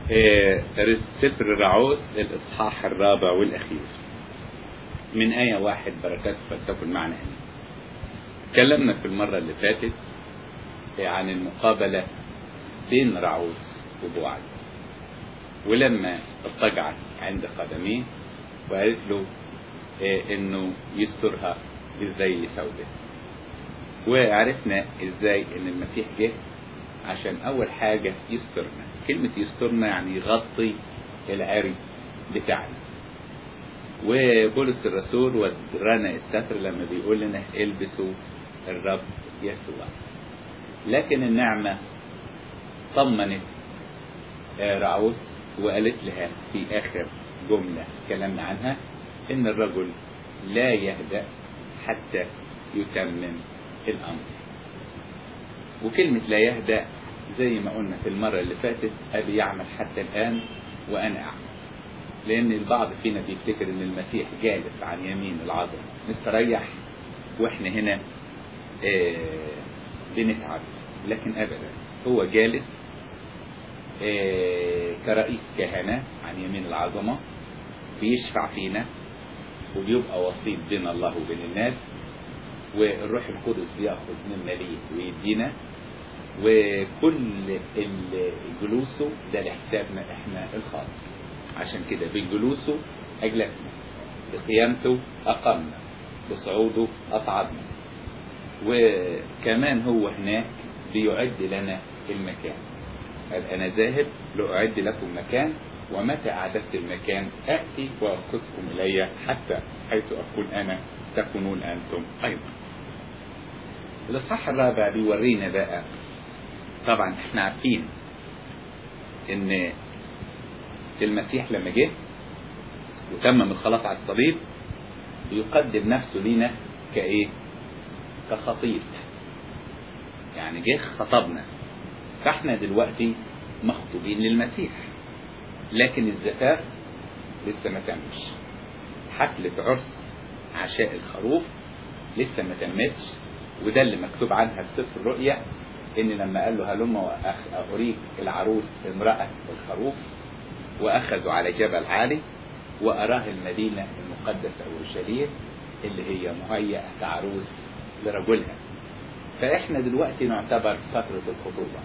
آه، سفر الرعوس الإصحاح الرابع والأخير من آية واحد بركات فلتكن معنا آمين تكلمنا في المرة اللي فاتت آه، عن المقابلة بين رعوس وبوعز ولما اضطجعت عند قدميه وقالت له آه، انه يسترها ازاي سوداء وعرفنا ازاي ان المسيح جه عشان اول حاجة يسترنا كلمة يسترنا يعني يغطي العري بتاعنا وبولس الرسول ورانا الستر لما بيقول لنا البسوا الرب يسوع لكن النعمة طمنت آه، رعوس وقالت لها في آخر جملة تكلمنا عنها إن الرجل لا يهدأ حتى يتمم الأمر وكلمة لا يهدأ زي ما قلنا في المرة اللي فاتت أبي يعمل حتى الآن وأنا أعمل لأن البعض فينا بيفتكر إن المسيح جالس عن يمين العظمة مستريح وإحنا هنا آه بنتعب لكن أبدا هو جالس آه كرئيس كهنة عن يمين العظمة بيشفع فينا وبيبقى وسيط بين الله وبين الناس والروح القدس بياخذ منا ليه ويدينا وكل ال- جلوسه ده لحسابنا احنا الخاص عشان كده بجلوسه اجلسنا بقيامته اقمنا بصعوده اصعدنا وكمان هو هناك بيعد لنا المكان قال انا ذاهب لاعد لكم مكان ومتى اعددت المكان اتي وانقذكم الي حتى حيث اكون انا تكونون انتم ايضا الاصحاح الرابع بيورينا بقى طبعا احنا عارفين ان المسيح لما جه وتمم الخلاص على الصليب بيقدم نفسه لينا كايه كخطيب يعني جه خطبنا فاحنا دلوقتي مخطوبين للمسيح لكن الزفاف لسه ما تمش حفلة عرس عشاء الخروف لسه ما تمتش وده اللي مكتوب عنها في سفر الرؤيا ان لما قال له هلم وأخ- اريك العروس امرأة الخروف واخذوا على جبل عالي واراه المدينة المقدسة اورشليم اللي هي مهيئة كعروس لرجلها فاحنا دلوقتي نعتبر فترة الخطوبة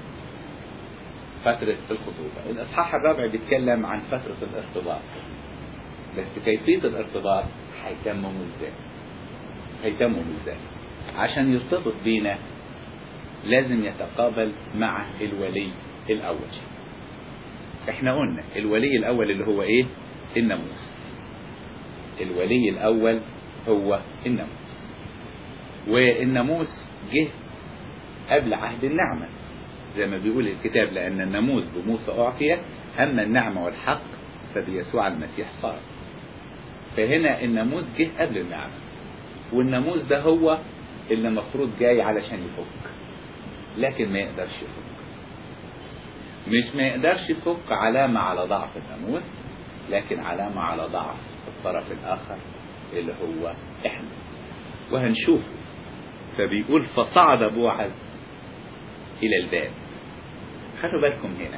فترة الخطوبة الإصحاح الرابع بيتكلم عن فترة الارتباط بس كيفية الارتباط هيتمموا ازاي هيتمموا ازاي عشان يرتبط بينا لازم يتقابل مع الولي الأول احنا قلنا الولي الأول اللي هو ايه الناموس الولي الأول هو الناموس والناموس جه قبل عهد النعمة زي ما بيقول الكتاب لأن الناموس بموسى أعطي أما النعمة والحق فبيسوع المسيح صار فهنا الناموس جه قبل النعمة والناموس ده هو اللي المفروض جاي علشان يفك لكن ما يقدرش يفك مش ما يقدرش يفك علامة على ضعف الناموس لكن علامة على ضعف الطرف الآخر اللي هو إحنا وهنشوفه فبيقول فصعد بوعز إلى الباب خلوا بالكم هنا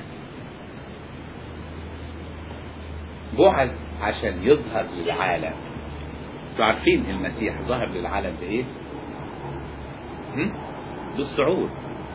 بوعز عشان يظهر للعالم انتوا عارفين المسيح ظهر للعالم بإيه؟ هم؟ بالصعود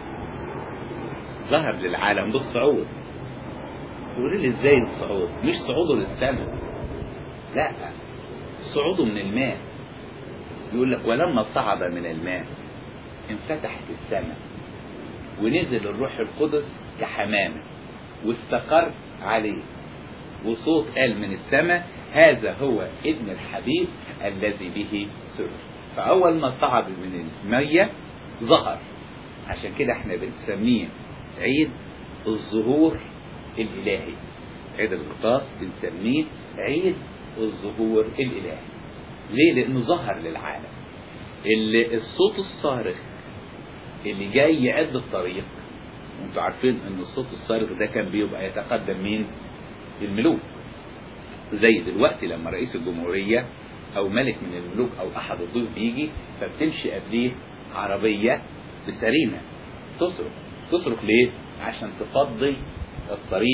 ظهر للعالم بالصعود تقولي لي ازاي الصعود مش صعوده للسماء لا صعوده من الماء يقول لك ولما صعد من الماء انفتحت السماء ونزل الروح القدس كحمامة واستقر عليه وصوت قال من السماء هذا هو ابن الحبيب الذي به سر فأول ما صعد من المية ظهر عشان كده احنا بنسميه عيد الظهور الإلهي عيد الغطاس بنسميه عيد الظهور الإلهي ليه؟ لأنه ظهر للعالم اللي الصوت الصارخ اللي جاي يعد الطريق وانتوا عارفين ان الصوت الصارخ ده كان بيبقى يتقدم مين؟ الملوك زي دلوقتي لما رئيس الجمهورية او ملك من الملوك او احد الضيوف بيجي فبتمشي قبليه عربية بسرينة تصرخ تصرخ ليه؟ عشان تفضي الطريق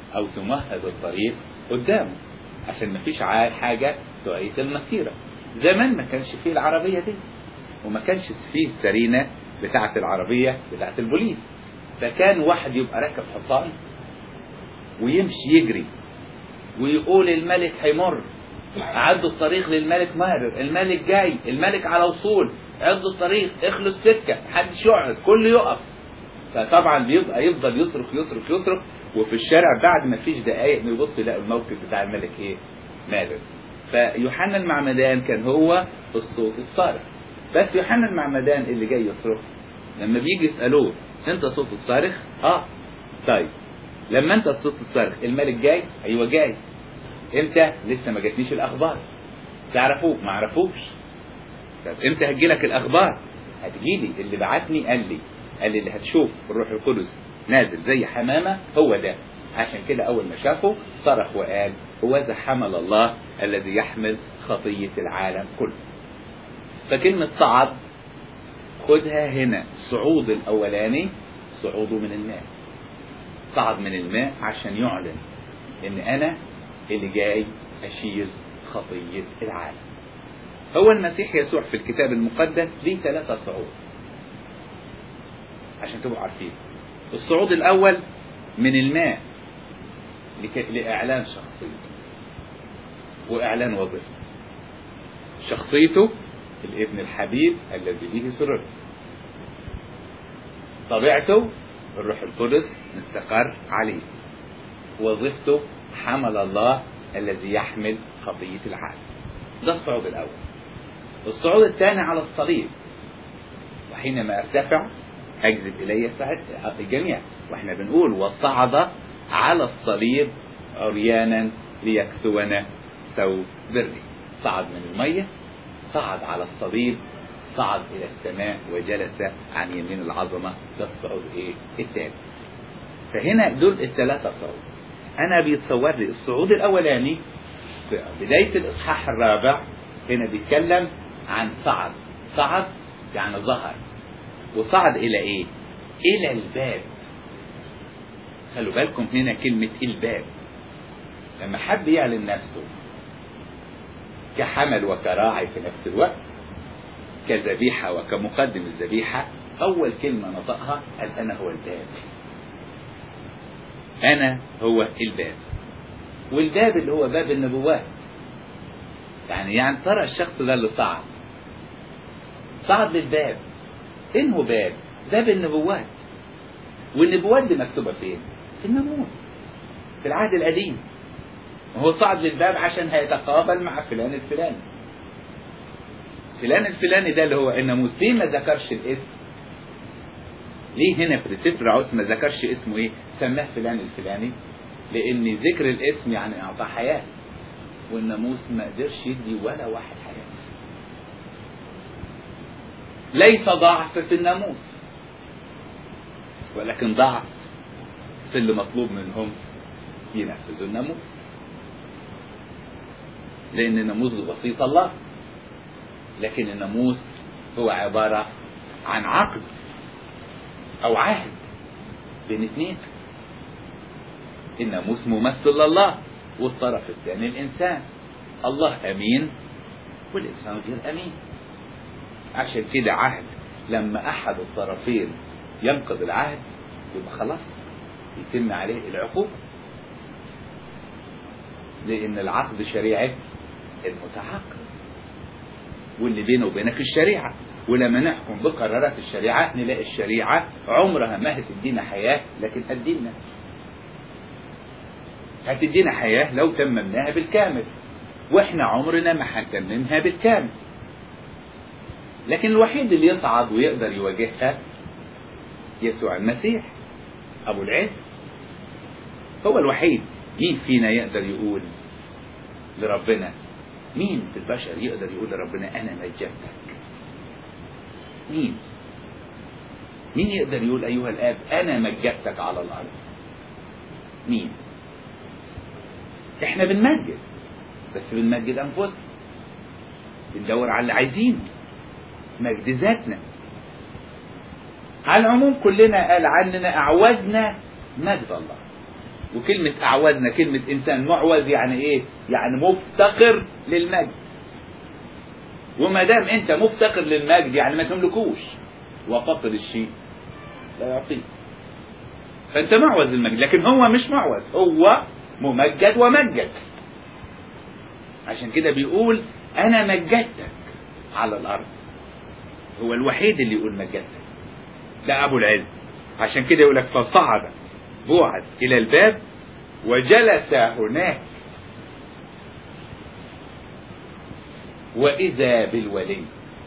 أو تمهد الطريق قدامه عشان ما فيش حاجة تعيق المسيرة زمان ما كانش فيه العربية دي وما كانش فيه السرينة بتاعة العربية بتاعة البوليس فكان واحد يبقى راكب حصان ويمشي يجري ويقول الملك هيمر عدوا الطريق للملك ماهر الملك جاي الملك على وصول عدوا الطريق اخلوا السكة محدش يقعد كله يقف فطبعا بيبقى يفضل يصرخ يصرخ يصرخ وفي الشارع بعد ما فيش دقايق يبص يلاقي الموقف بتاع الملك ايه ماهر فيوحنا المعمدان كان هو الصوت الصارخ بس يوحنا المعمدان اللي جاي يصرخ لما بيجي يسألوه انت صوت الصارخ اه طيب لما انت الصوت الصارخ الملك جاي ايوه جاي امتى لسه ما جاتنيش الاخبار تعرفوه ما عرفوش طب امتى هتجيلك الاخبار هتجيلي اللي بعتني قال لي قال لي اللي هتشوف الروح القدس نازل زي حمامه هو ده عشان كده اول ما شافه صرخ وقال هو ذا حمل الله الذي يحمل خطيه العالم كله فكلمه صعد خدها هنا الصعود الاولاني صعوده من الماء صعد من الماء عشان يعلن ان انا اللي جاي اشيل خطيه العالم هو المسيح يسوع في الكتاب المقدس ليه ثلاثة صعود عشان تبقوا عارفين الصعود الأول من الماء لإعلان شخصيته وإعلان وظيفته شخصيته الابن الحبيب الذي به سررت طبيعته الروح القدس مستقر عليه وظيفته حمل الله الذي يحمل خطية العالم ده الصعود الأول الصعود الثاني على الصليب وحينما ارتفع أجذب إلي الجميع واحنا بنقول وصعد على الصليب عريانا ليكسونا ثوب بري صعد من المية صعد على الصليب صعد إلى السماء وجلس عن يمين العظمة ده الصعود إيه؟ الثاني فهنا دول الثلاثة صعود أنا بيتصور لي الصعود الأولاني في بداية الإصحاح الرابع هنا بيتكلم عن صعد صعد يعني ظهر وصعد إلى إيه؟ إلى الباب خلوا بالكم هنا كلمة الباب لما حد يعلن نفسه كحمل وكراعي في نفس الوقت كذبيحة وكمقدم الذبيحة أول كلمة نطقها قال أنا هو الباب أنا هو الباب والباب اللي هو باب النبوات يعني يعني ترى الشخص ده اللي صعد صعد للباب إنه باب باب النبوات والنبوات دي مكتوبة فين؟ في الناموس في العهد القديم وهو صعد للباب عشان هيتقابل مع فلان الفلاني فلان الفلاني ده اللي هو الناموس ليه ما ذكرش الاسم ليه هنا في سفر عوس ما ذكرش اسمه ايه سماه فلان الفلاني لان ذكر الاسم يعني اعطاه حياه والناموس ما قدرش يدي ولا واحد حياه ليس ضعف في الناموس ولكن ضعف في اللي مطلوب منهم ينفذوا الناموس لان الناموس بسيط الله لكن الناموس هو عبارة عن عقد أو عهد بين اثنين الناموس ممثل لله والطرف الثاني الإنسان الله أمين والإنسان غير أمين عشان كده عهد لما أحد الطرفين ينقض العهد يبقى خلاص يتم عليه العقوبة لأن العقد شريعة المتعاقد واللي بينه وبينك الشريعة ولما نحكم بقرارات الشريعة نلاقي الشريعة عمرها ما هتدينا حياة لكن هتدينا هتدينا حياة لو تممناها بالكامل واحنا عمرنا ما هنتممها بالكامل لكن الوحيد اللي يصعد ويقدر يواجهها يسوع المسيح أبو العز هو الوحيد مين فينا يقدر يقول لربنا مين في البشر يقدر يقول لربنا أنا نجبتك مين مين يقدر يقول أيها الآب أنا مجدتك على الأرض مين احنا بنمجد بس بنمجد أنفسنا بندور على اللي عايزينه مجد ذاتنا على العموم كلنا قال عننا أعوزنا مجد الله وكلمة أعوزنا كلمة إنسان معوز يعني إيه؟ يعني مفتقر للمجد وما دام أنت مفتقر للمجد يعني ما تملكوش وفقد الشيء لا يعطيه فأنت معوز المجد لكن هو مش معوز هو ممجد ومجد عشان كده بيقول أنا مجدتك على الأرض هو الوحيد اللي يقول مجدتك ده أبو العلم عشان كده يقول لك فصعد بوعز إلى الباب وجلس هناك وإذا بالولي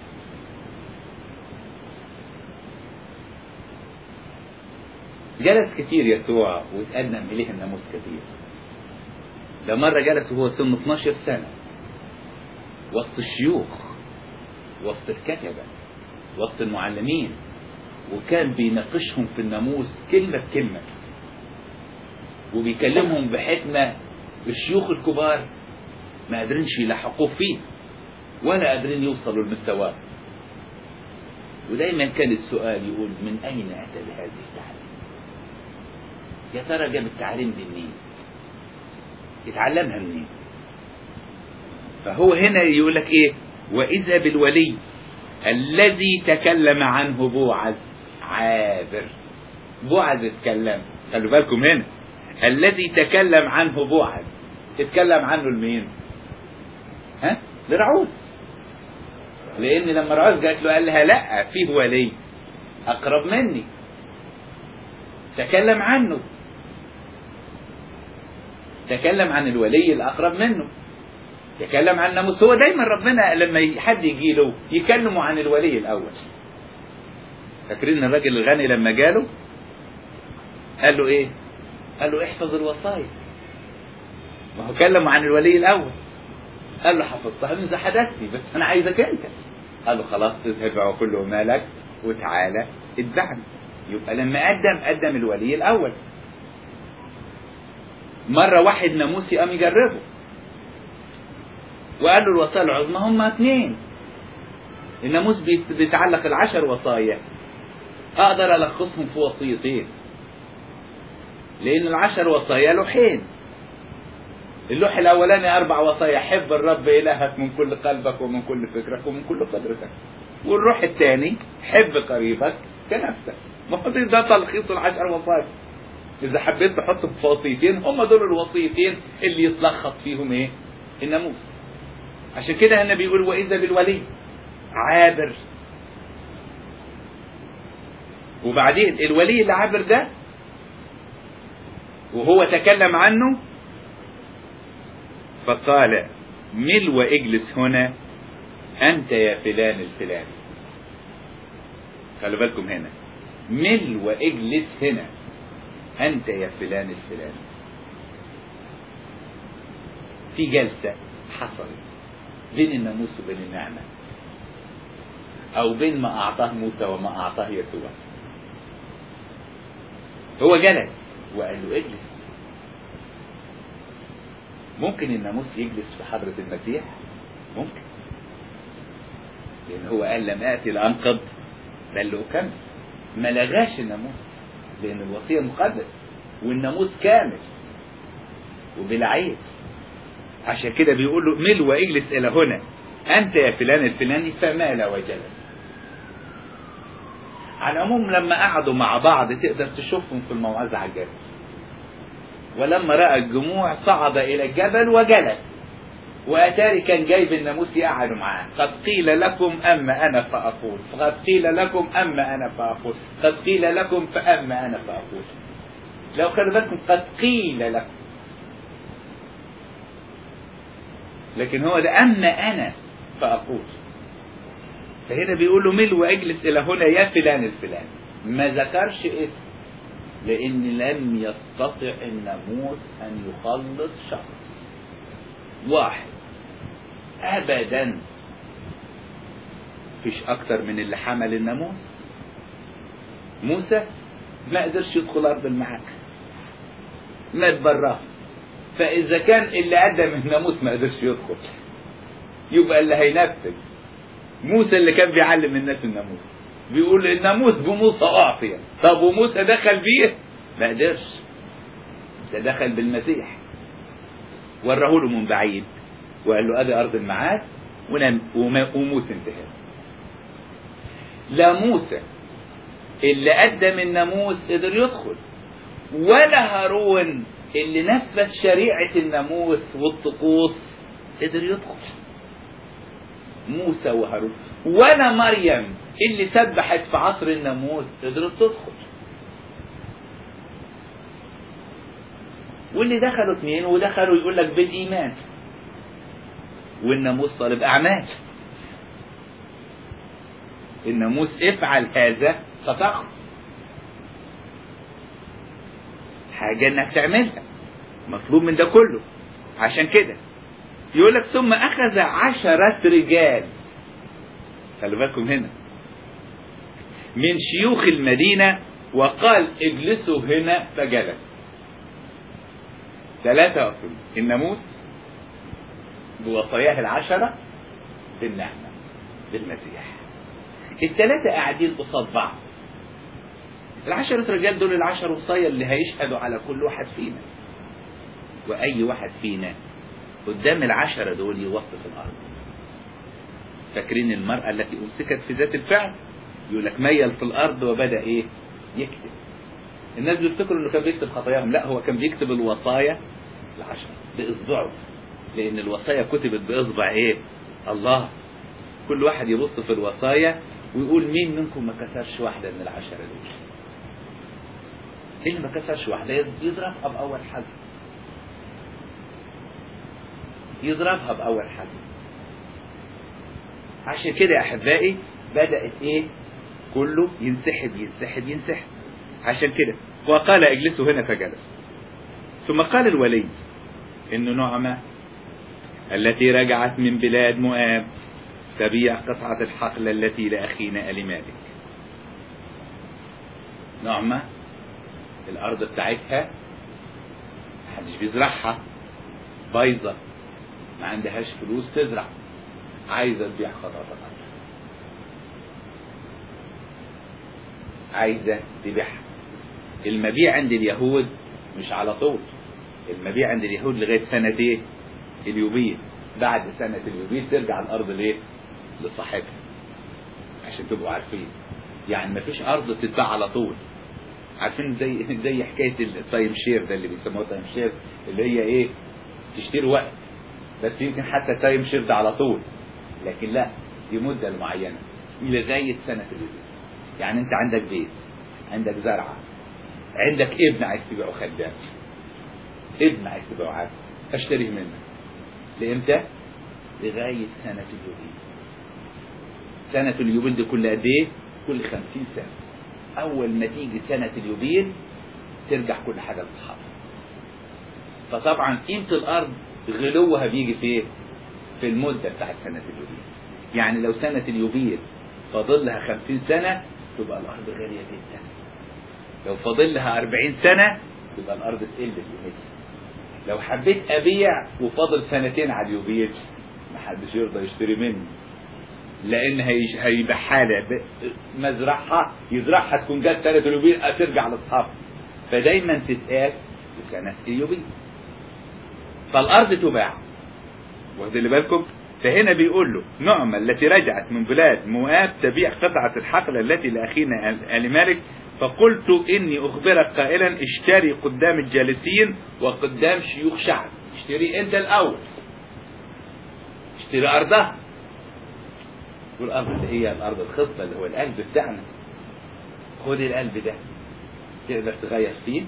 جلس كتير يسوع وتقدم إليه الناموس كتير ده مرة جلس وهو سن 12 سنة وسط الشيوخ وسط الكتبة وسط المعلمين وكان بيناقشهم في الناموس كلمة بكلمة وبيكلمهم بحكمة الشيوخ الكبار ما قادرينش يلحقوه فيه ولا قادرين يوصلوا لمستواه ودايما كان السؤال يقول من أين أتى بهذه التعليم يا ترى جاب التعليم دي منين يتعلمها منين فهو هنا يقول لك ايه واذا بالولي الذي تكلم عنه بوعز عابر بوعز اتكلم خلوا بالكم هنا الذي تكلم عنه بوعز اتكلم عنه لمين ها لرعوز لان لما رعوز جات له قال لها لا فيه ولي اقرب مني تكلم عنه تكلم عن الولي الاقرب منه يتكلم عن الناموس هو دايما ربنا لما حد يجي له يكلمه عن الولي الاول فاكرين الراجل الغني لما جاله قال له ايه قال له احفظ الوصايا ما هو كلمه عن الولي الاول قال له حفظتها من حدثتي بس انا عايزك انت قال له خلاص اذهب وكل مالك وتعالى اتبعني يبقى لما قدم قدم الولي الاول مرة واحد ناموسي قام يجربه وقال له الوصايا العظمى هم اثنين الناموس بيتعلق العشر وصايا اقدر الخصهم في وصيتين لان العشر وصايا لوحين اللوح الاولاني اربع وصايا حب الرب الهك من كل قلبك ومن كل فكرك ومن كل قدرتك والروح الثاني حب قريبك كنفسك ما هو ده تلخيص العشر وصايا اذا حبيت تحطهم في وصيتين هم دول الوصيتين اللي يتلخص فيهم ايه الناموس عشان كده هنا بيقول واذا بالولي عابر وبعدين الولي اللي عابر ده وهو تكلم عنه فقال مل واجلس هنا انت يا فلان الفلاني خلوا بالكم هنا مل واجلس هنا انت يا فلان الفلاني في جلسة حصلت بين الناموس وبين النعمة أو بين ما أعطاه موسى وما أعطاه يسوع هو جلس وقال له اجلس ممكن الناموس يجلس في حضرة المسيح ممكن لأن هو قال لم آتي لأنقض بل لأكمل ما لغاش الناموس لأن الوصية مقدسة والناموس كامل وبلا عيب عشان كده بيقول له مل واجلس إلى هنا أنت يا فلان الفلاني فمال وجلس على العموم لما قعدوا مع بعض تقدر تشوفهم في الموعظة على الجبل ولما رأى الجموع صعد إلى الجبل وجلس وأتاري كان جايب الناموس يقعدوا معاه قد قيل لكم أما أنا فأقول قد قيل لكم أما أنا فأقول قد قيل لكم فأما أنا فأقول لو خلوا بالكم قد قيل لكم لكن هو ده أما أنا فأقول فهنا بيقول له مل واجلس إلى هنا يا فلان الفلاني ما ذكرش اسم لأن لم يستطع الناموس أن يخلص شخص واحد أبدا فيش أكتر من اللي حمل الناموس موسى ما قدرش يدخل أرض المعاد ما تبراه فإذا كان اللي قدم الناموس ما قدرش يدخل يبقى اللي هينفذ موسى اللي كان بيعلم الناس الناموس بيقول الناموس بموسى أعطي طب وموسى دخل بيه ما قدرش ده دخل بالمسيح وراه له من بعيد وقال له ادي ارض الميعاد ونام وما- وموسى انتهى لا موسى اللي قدم الناموس قدر يدخل ولا هارون اللي نفذ شريعة الناموس والطقوس قدر يدخل موسى وهارون ولا مريم اللي سبحت في عصر الناموس قدرت تدخل واللي دخلوا اثنين ودخلوا يقول لك بالايمان والناموس طالب اعمال الناموس افعل هذا فتخرج حاجة انك تعملها مطلوب من ده كله عشان كده يقول لك ثم اخذ عشرة رجال خلي بالكم هنا من شيوخ المدينة وقال اجلسوا هنا فجلسوا ثلاثة أصول الناموس بوصاياه العشرة بالنعمة بالمسيح الثلاثة قاعدين قصاد بعض العشرة رجال دول العشر وصايا اللي هيشهدوا على كل واحد فينا وأي واحد فينا قدام العشرة دول يوقف الأرض فاكرين المرأة التي أمسكت في ذات الفعل يقول لك ميل في الأرض وبدأ إيه يكتب الناس بيفتكروا انه كان بيكتب خطاياهم لا هو كان بيكتب الوصايا العشرة بإصبعه لأن الوصايا كتبت بإصبع إيه الله كل واحد يبص في الوصايا ويقول مين منكم ما كسرش واحدة من العشرة دول اللي ما كسرش واحدة يضربها بأول حاجة يضربها بأول حاجة عشان كده يا أحبائي بدأت إيه كله ينسحب ينسحب ينسحب عشان كده وقال اجلسوا هنا فجلس ثم قال الولي إن نعمة التي رجعت من بلاد مؤاب تبيع قطعة الحقل التي لأخينا ألمالك نعمة الأرض بتاعتها محدش بيزرعها بايظة ما عندهاش فلوس تزرع عايزة تبيع قطعة الأرض عايزة تبيعها المبيع عند اليهود مش على طول المبيع عند اليهود لغاية سنة ايه اليوبيل بعد سنة اليوبيل ترجع الأرض ليه لصاحبها عشان تبقوا عارفين يعني مفيش أرض تتباع على طول عارفين زي زي حكاية التايم شير ده اللي بيسموه تايم شير اللي هي ايه تشتري وقت بس يمكن حتى التايم شير ده على طول لكن لا دي مدة معينة لغاية سنة اليوبيل يعني انت عندك بيت عندك زرعة عندك ابن عايز تبيعه خدام ابن عايز تبيعه عبد اشتريه منك لامتى لغاية سنة اليوبيل سنة اليوبيل دي كل قد ايه كل خمسين سنة اول ما تيجي سنة اليوبيل ترجع كل حاجة لاصحابها فطبعا قيمة الارض غلوها بيجي في ايه في المدة بتاعت سنة اليوبيل يعني لو سنة اليوبيل فاضل لها خمسين سنة تبقى الأرض غالية جدا لو فاضل لها أربعين سنة تبقى الأرض تقل بقيمتها لو حبيت أبيع وفاضل سنتين على اليوبيل محدش يرضى يشتري مني لأن هيش- هيبيعها لي ب- مزرعها يزرعها تكون جت سنة اليوبيل ترجع لأصحابها فدايما تتقاس بسنة اليوبيل فالأرض تباع واخدين بالكم فهنا بيقول له نعمة التي رجعت من بلاد مواب تبيع قطعة الحقل التي لأخينا آل مالك فقلت إني أخبرك قائلا اشتري قدام الجالسين وقدام شيوخ شعب اشتري أنت الأول اشتري أرضها والأرض اللي هي الأرض الخصبة اللي هو القلب بتاعنا خد القلب ده تقدر تغير فيه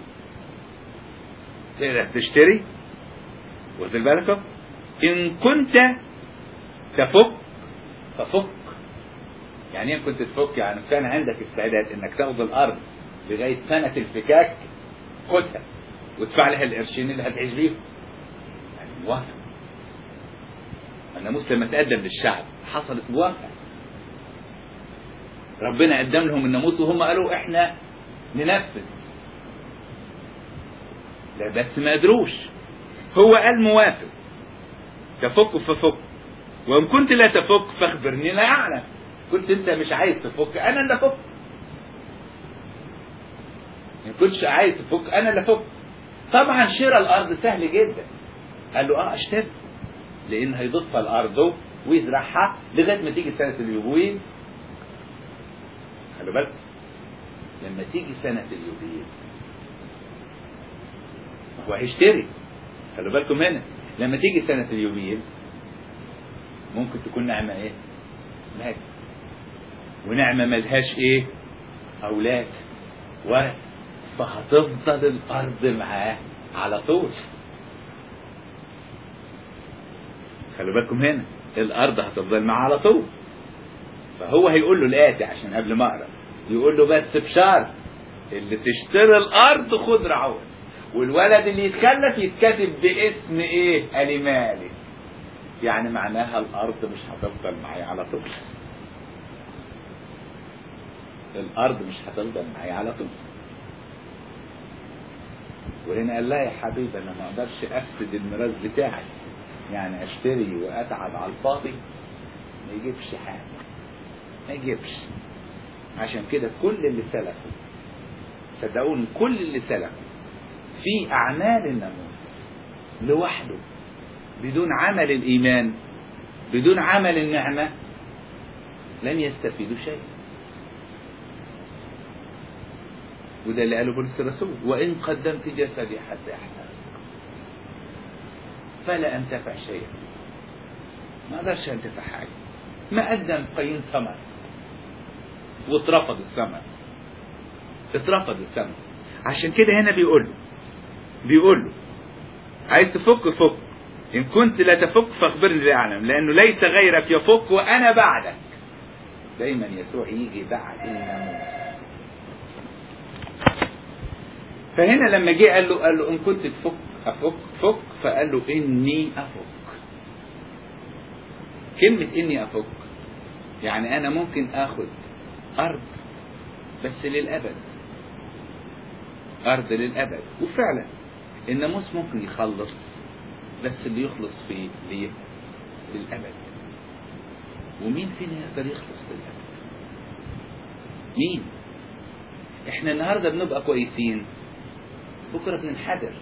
تقدر تشتري واخد بالكم إن كنت تفك ففك يعني ايه كنت تفك يعني كان عندك استعداد انك تاخد الارض لغايه سنه الفكاك خدها وادفع لها القرشين اللي هتعيش بيهم يعني موافق الناموس لما تقدم للشعب حصلت موافقه ربنا قدم لهم الناموس وهم قالوا احنا ننفذ لا بس ما قدروش هو قال موافق تفك ففك وإن كنت لا تفك فاخبرني لا أعلم كنت أنت مش عايز تفك أنا اللي أفك إن كنتش عايز تفك أنا اللي أفك طبعا شراء الارض سهل جدا قال له اه اشتري لان هيضيفها لارضه ويزرعها لغايه ما تيجي سنه اليوبيل خلي بالك لما تيجي سنه اليوبيل هو هيشتري خلوا بالكم هنا لما تيجي سنه اليوبيل ممكن تكون نعمه ايه؟ مات ونعمه ملهاش ايه؟ اولاد ورث فهتفضل الارض معاه على طول خلوا بالكم هنا الارض هتفضل معاه على طول فهو هيقول له الاتي عشان قبل ما اقرا يقول له بس بشرط اللي تشتري الارض خد رعوز والولد اللي يتخلف يتكتب باسم ايه اليمالي يعني معناها الارض مش هتفضل معايا على طول الارض مش هتفضل معايا على طول وهنا قال لا يا حبيبي انا ما اقدرش افسد الميراث بتاعي يعني اشتري واتعب على الفاضي ما يجيبش حاجه ما يجيبش عشان كده كل اللي سلكوا صدقوني كل اللي سلكوا في اعمال الناموس لوحده بدون عمل الايمان بدون عمل النعمه لم يستفيدوا شيء وده اللي قاله بولس الرسول وإن قدمت جسدي حتى يحترق فلا أنتفع شيئا ما أقدرش أنتفع حاجة ما قدم قايين ثمر واترفض الثمر اترفض الثمر عشان كده هنا بيقول له بيقول له عايز تفك فك إن كنت لا تفك فاخبرني لأعلم لأنه ليس غيرك يفك وأنا بعدك دايما يسوع يجي بعد الناموس فهنا لما جه قال له قال له ان كنت تفك افك فك فقال له اني افك كلمة اني افك يعني انا ممكن اخد ارض بس للابد ارض للابد وفعلا الناموس ممكن يخلص بس اللي يخلص فيه ليه للابد ومين فينا يقدر يخلص للابد مين احنا النهارده بنبقى كويسين بكره بننحدر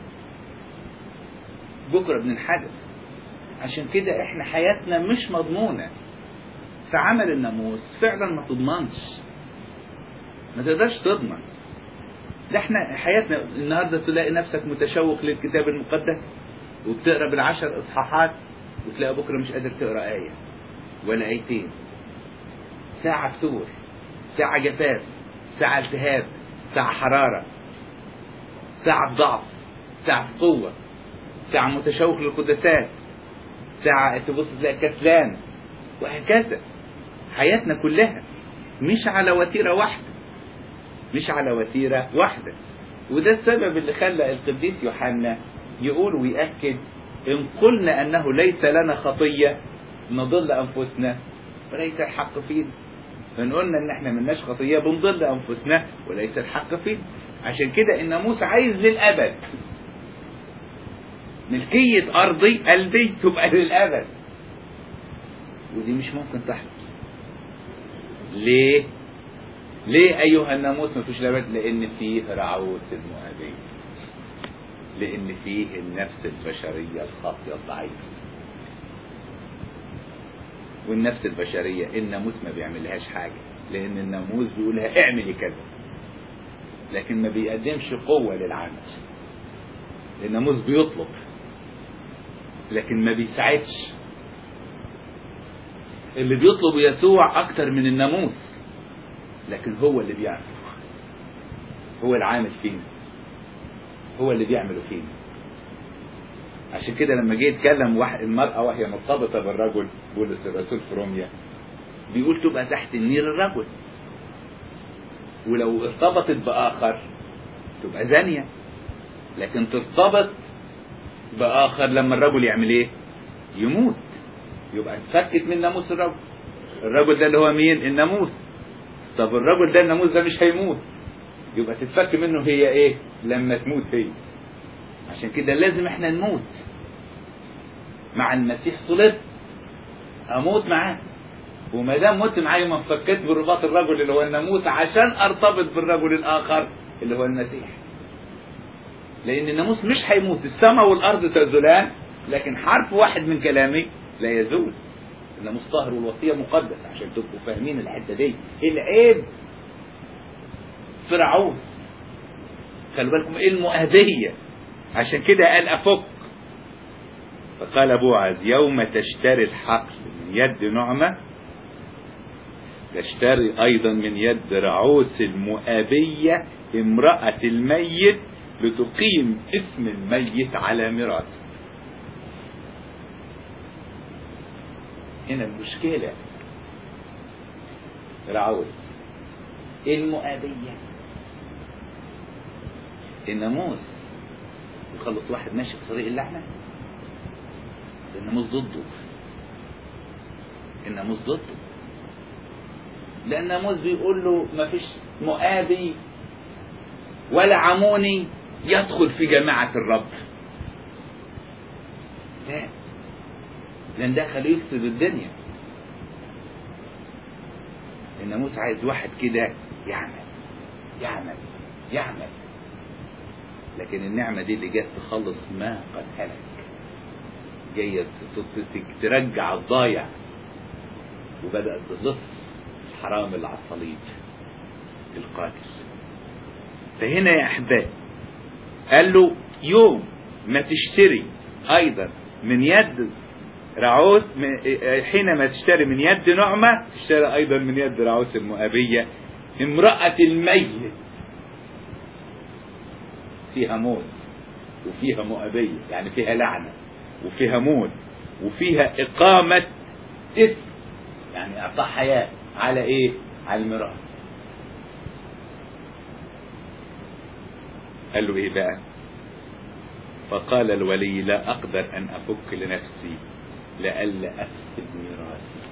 بكره بننحدر عشان كده احنا حياتنا مش مضمونه في عمل الناموس فعلا ما تضمنش ما تقدرش تضمن ده احنا حياتنا النهارده تلاقي نفسك متشوق للكتاب المقدس وبتقرا بالعشر اصحاحات وتلاقي بكره مش قادر تقرا ايه ولا ايتين ساعه فتور ساعه جفاف ساعه التهاب ساعه حراره ساعة ضعف ساعة قوة ساعة متشوق للقداسات ساعة تبص تلاقي كسلان وهكذا حياتنا كلها مش على وتيرة واحدة مش على وتيرة واحدة وده السبب اللي خلى القديس يوحنا يقول ويأكد إن قلنا أنه ليس لنا خطية نضل أنفسنا وليس الحق فينا إن قلنا إن إحنا ملناش خطية بنضل أنفسنا وليس الحق فينا عشان كده الناموس عايز للأبد ملكية أرضي قلبي تبقى للأبد ودي مش ممكن تحصل ليه؟ ليه أيها الناموس ما فيش لأبد؟ لأن فيه رعوة المؤابية لأن فيه النفس البشرية الخاطئة الضعيفة والنفس البشرية الناموس ما بيعملهاش حاجة لأن الناموس بيقولها اعملي كذا لكن ما بيقدمش قوة للعمل الناموس بيطلب لكن ما بيساعدش اللي بيطلب يسوع أكتر من الناموس لكن هو اللي بيعمل هو العامل فينا هو اللي بيعمله فينا عشان كده لما جه يتكلم واحد المرأة وهي مرتبطة بالرجل بولس الرسول في روميا بيقول تبقى تحت النير الرجل ولو ارتبطت بآخر تبقى زانية لكن ترتبط بآخر لما الرجل يعمل ايه يموت يبقى اتفكت من ناموس الرجل الرجل ده اللي هو مين الناموس طب الرجل ده الناموس ده مش هيموت يبقى تتفك منه هي ايه لما تموت هي عشان كده لازم احنا نموت مع المسيح صلب اموت معاه وما دام مت معاه يبقى انفكيت برباط الرجل اللي هو الناموس عشان ارتبط بالرجل الاخر اللي هو المسيح لان الناموس مش هيموت السماء والارض تزولان لكن حرف واحد من كلامي لا يزول الناموس طاهر والوصيه مقدس عشان تبقوا فاهمين الحته دي العيب فرعون خلوا بالكم ايه المؤهديه عشان كده قال افك فقال بوعز يوم تشتري الحقل من يد نعمه تشتري ايضا من يد رعوس المؤابيه امراه الميت لتقيم اسم الميت على ميراثه هنا المشكلة رعوز المؤابية الناموس يخلص واحد ماشي في طريق اللعنة الناموس ضده الناموس ضده لأن الناموس بيقول له مفيش مؤابي ولا عموني يدخل في جماعة الرب لا لان ده خليه يفسد الدنيا الناموس عايز واحد كده يعمل يعمل يعمل لكن النعمة دي اللي جت تخلص ما قد هلك جاية ترجع الضايع وبدأت تزف الحرام اللي على الصليب القاتل فهنا يا أحباب قال له يوم ما تشتري أيضا من يد رعوس حينما تشتري من يد نعمة تشتري أيضا من يد رعوس المؤابية امرأة الميت فيها موت وفيها مؤابية يعني فيها لعنة وفيها موت وفيها إقامة اسم يعني إعطاء حياة على إيه؟ على الميراث قال له إيه بقى؟ فقال الولي لا أقدر أن أفك لنفسي لئلا أفسد ميراثي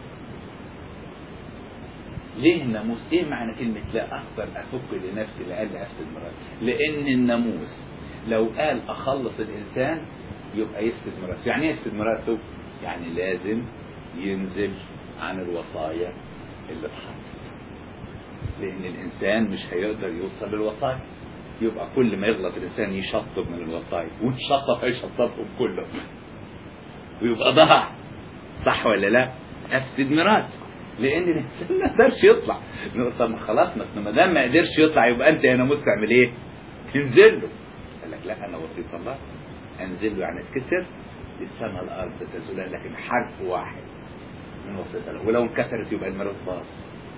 ليه الناموس ايه معنى كلمة لا اقدر افك لنفسي لئلا افسد ميراثي لان الناموس لو قال اخلص الانسان يبقى يفسد ميراثه يعني ايه يفسد ميراثه يعني لازم ينزل عن الوصايا اللي اتحطت لان الانسان مش هيقدر يوصل للوصايا يبقى كل ما يغلط الانسان يشطب من الوصايا وان شطب هيشطبهم كلهم ويبقى ضاع صح ولا لا افسد ميراث لان الانسان ما قدرش يطلع نقول طب ما خلاص ما دام ما قدرش يطلع يبقى انت يا ناموس تعمل ايه؟ تنزل له قال لك لا انا وصيت الله انزل له يعني اتكسر السماء الارض تزولان لكن حرف واحد من وصيت الله ولو انكسرت يبقى الميراث باظ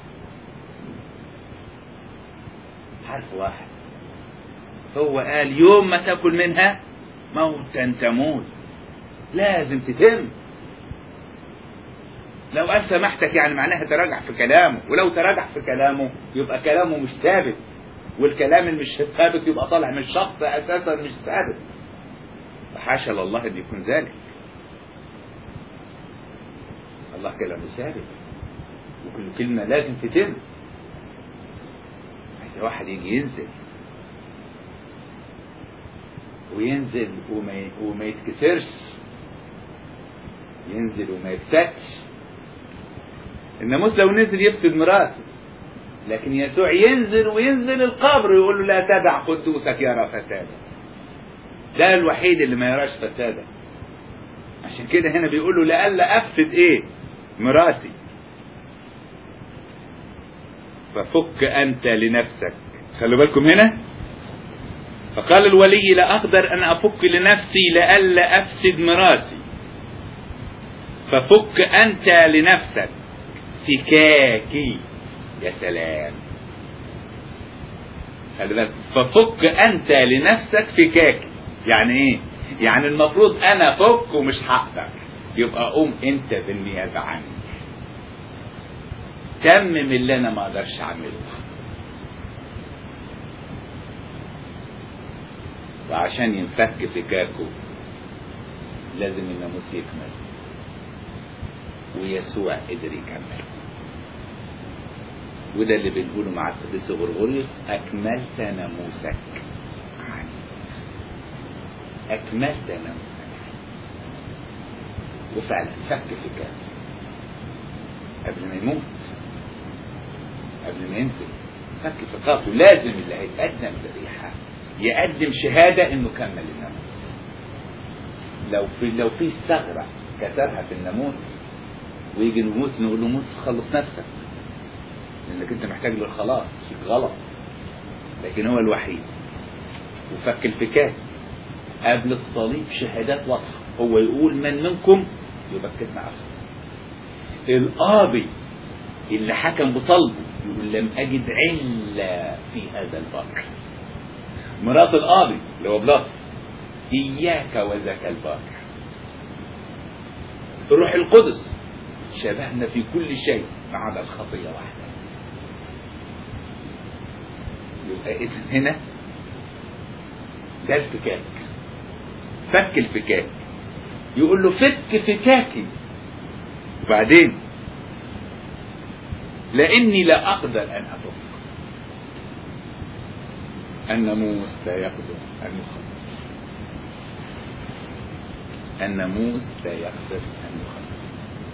حرف واحد هو قال يوم ما تاكل منها موتا تموت لازم تتم لو قال سمحتك يعني معناها تراجع في كلامه ولو تراجع في كلامه يبقى كلامه مش ثابت والكلام اللي مش ثابت يبقى طالع من شخص اساسا مش ثابت فحاشا لله ان يكون ذلك الله كلامه ثابت وكل كلمه لازم تتم عايز واحد يجي ينزل وينزل وما وما يتكسرش ينزل وما يفسدش الناموس لو نزل يفسد ميراثه لكن يسوع ينزل وينزل القبر يقول له لا تدع قدوسك يرى فسادا ده الوحيد اللي ما يراش فسادا عشان كده هنا بيقول له لئلا افسد ايه ميراثي ففك انت لنفسك خلوا بالكم هنا فقال الولي لا اقدر ان افك لنفسي لئلا افسد ميراثي ففك انت لنفسك فكاكي يا سلام خلي بالك ففك انت لنفسك فكاكي يعني ايه يعني المفروض انا فك ومش حقك يبقى قوم انت بالنيابه عني تمم اللي انا ما اقدرش اعمله وعشان ينفك فكاكه لازم الناموس يكمل ويسوع قدر يكمل وده اللي بنقوله مع القديس غرغوريوس اكملت ناموسك عني اكملت ناموسك عني وفعلا فك فكاكه قبل ما يموت قبل ما ينزل فك فكاكه لازم اللي هيتقدم ذبيحه يقدم شهادة انه كمل الناموس لو في لو في ثغرة كسرها في الناموس ويجي نموت نقول له موت خلص نفسك لانك انت محتاج للخلاص فيك غلط لكن هو الوحيد وفك الفكاك قبل الصليب شهادات واضحة هو يقول من منكم يبكتنا عفوا القاضي اللي حكم بصلبه يقول لم أجد علة في هذا البر مرات القاضي اللي هو بلاطس إياك وذاك البر الروح القدس شبهنا في كل شيء ما عدا الخطية واحدة يبقى إذن هنا ده الفكاك فك الفكاك يقول له فك فكاكي وبعدين لاني لا اقدر ان افك الناموس لا يقدر ان يخلص الناموس لا يقدر ان يخلص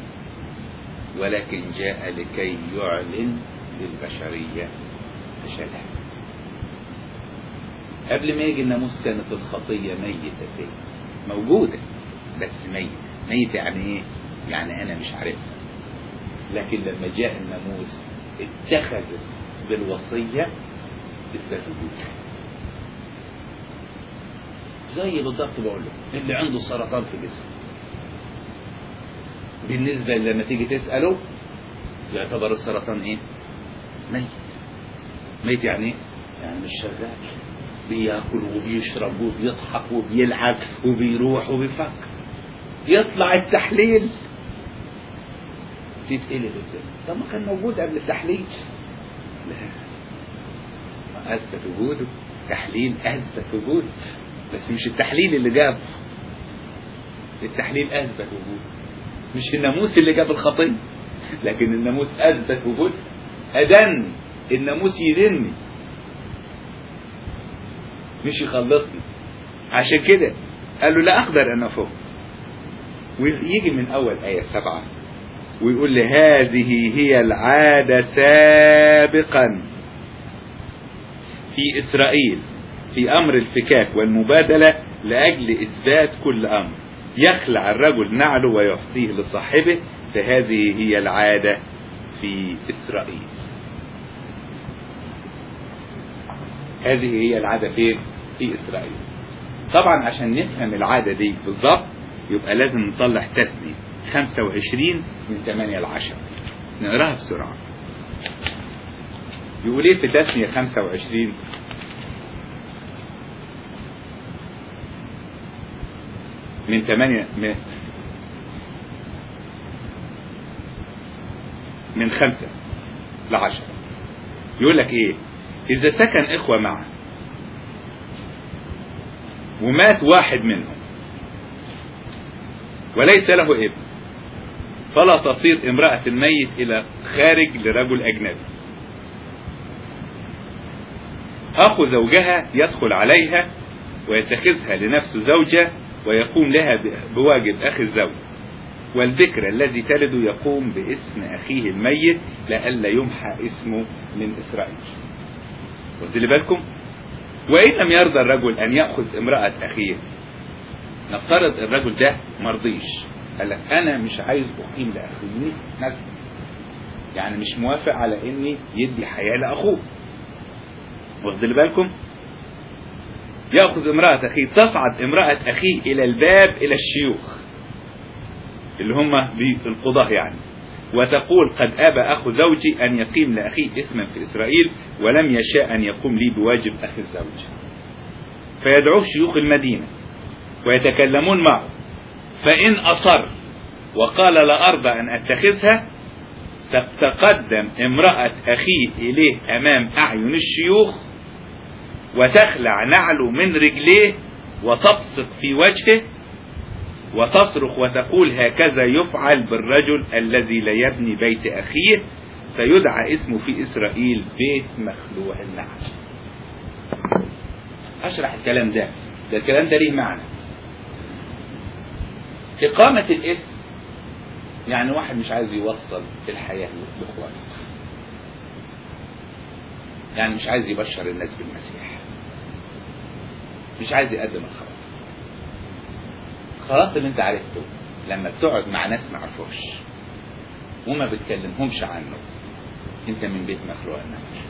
ولكن جاء لكي يعلن للبشريه فشلها قبل ما يجي الناموس كانت الخطيه ميته فيه موجوده بس ميت ميت يعني ايه يعني انا مش عارفها لكن لما جاء الناموس اتخذ بالوصية اثبات وجودها زي بالضبط بقول له اللي عنده سرطان في جسمه بالنسبة لما تيجي تسأله يعتبر السرطان ايه ميت ميت يعني ايه يعني مش شغال بياكل وبيشرب وبيضحك وبيلعب وبيروح وبيفكر يطلع التحليل تتقلب الدنيا طب ما كان موجود قبل التحليل لا اثبت وجوده تحليل اثبت وجود بس مش التحليل اللي جابه التحليل اثبت وجود مش الناموس اللي جاب الخطيه لكن الناموس اثبت وجود ادن الناموس يدني مش يخلصني عشان كده قال له لا اقدر ان افك ويجي من اول ايه سبعه ويقول لي هذه هي العاده سابقا في اسرائيل في امر الفكاك والمبادله لاجل اثبات كل امر يخلع الرجل نعله ويعطيه لصاحبه فهذه هي العاده في اسرائيل هذه هي العاده فين في اسرائيل طبعا عشان نفهم العاده دي بالظبط يبقى لازم نطلع تسنية 25 من 8 ل 10 نقراها بسرعة يقول ايه في تسنية 25 من 8 من من 5 ل 10 يقول لك ايه اذا سكن اخوة معا ومات واحد منهم وليس له ابن فلا تصير امرأة الميت إلى خارج لرجل أجنبي أخو زوجها يدخل عليها ويتخذها لنفسه زوجة ويقوم لها بواجب أخي الزوج والذكر الذي تلد يقوم باسم أخيه الميت لئلا يمحى اسمه من إسرائيل واخد بالكم وإن لم يرضى الرجل أن يأخذ امرأة أخيه نفترض الرجل ده مرضيش قال لك انا مش عايز اقيم لاخوي نسل يعني مش موافق على اني يدي حياه لاخوه واخد بالكم ياخذ امراه اخيه تصعد امراه اخيه الى الباب الى الشيوخ اللي هم القضاه يعني وتقول قد ابى اخو زوجي ان يقيم لاخيه اسما في اسرائيل ولم يشاء ان يقوم لي بواجب اخي الزوج فيدعوه شيوخ المدينه ويتكلمون معه فإن أصر وقال لا أرضى أن أتخذها تتقدم امرأة أخيه إليه أمام أعين الشيوخ وتخلع نعله من رجليه وتبصق في وجهه وتصرخ وتقول هكذا يفعل بالرجل الذي لا يبني بيت أخيه فيدعى اسمه في إسرائيل بيت مخلوع النعل أشرح الكلام ده ده الكلام ده ليه معنى إقامة الاسم يعني واحد مش عايز يوصل الحياة لإخوانه يعني مش عايز يبشر الناس بالمسيح مش عايز يقدم الخلاص الخلاص اللي انت عرفته لما بتقعد مع ناس ما عرفوش وما بتكلمهمش عنه انت من بيت مخلوق النعم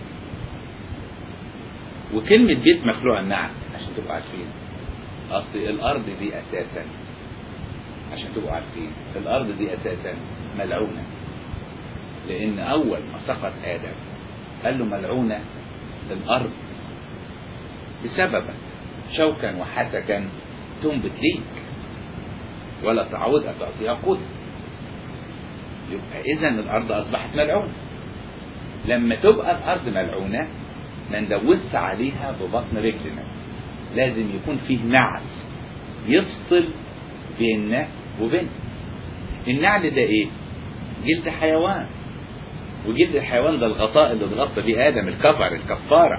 وكلمة بيت مخلوق النعم عشان تبقوا عارفين اصل الارض دي اساسا عشان تبقوا عارفين الارض دي اساسا ملعونة لان اول ما سقط ادم قال له ملعونة الارض بسببك شوكا وحسكا تنبت ليك ولا تعود ان تعطيها قوت يبقى اذا الارض اصبحت ملعونة لما تبقى الارض ملعونة ما ندوسش عليها ببطن رجلنا لازم يكون فيه نعل يفصل بيننا وبين النعل ده ايه جلد حيوان وجلد الحيوان ده الغطاء اللي اتغطى بيه ادم الكفر الكفاره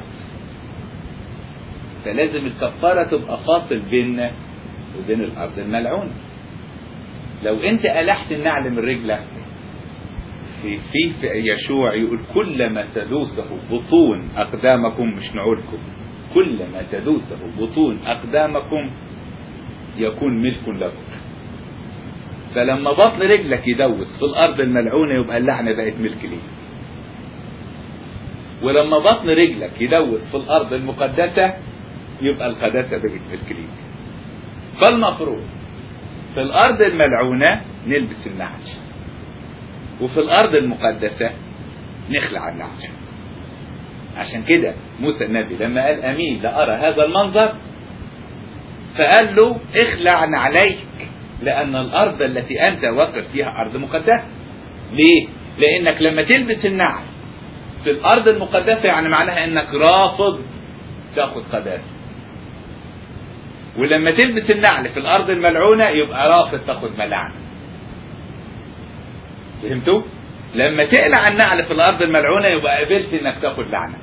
فلازم الكفاره تبقى فاصل بيننا وبين الارض الملعونه لو انت الحت النعل من رجلك في في في يشوع يقول كلما تدوسه بطون اقدامكم مش نعولكم كلما تدوسه بطون اقدامكم يكون ملك لكم فلما بطن رجلك يدوس في الارض الملعونه يبقى اللعنه بقت ملك ليك ولما بطن رجلك يدوس في الارض المقدسه يبقى القداسه بقت ملك ليك فالمفروض في الارض الملعونه نلبس النعل وفي الارض المقدسه نخلع النعل عشان كده موسى النبي لما قال امين لارى هذا المنظر فقال له اخلع نعليك لان الارض التي انت واقف فيها ارض مقدسه ليه لانك لما تلبس النعل في الارض المقدسه يعني معناها انك رافض تاخد قداسه ولما تلبس النعل في الارض الملعونه يبقى رافض تاخد ملعنه فهمتوا لما تقلع النعل في الارض الملعونه يبقى قبلت انك تاخد لعنه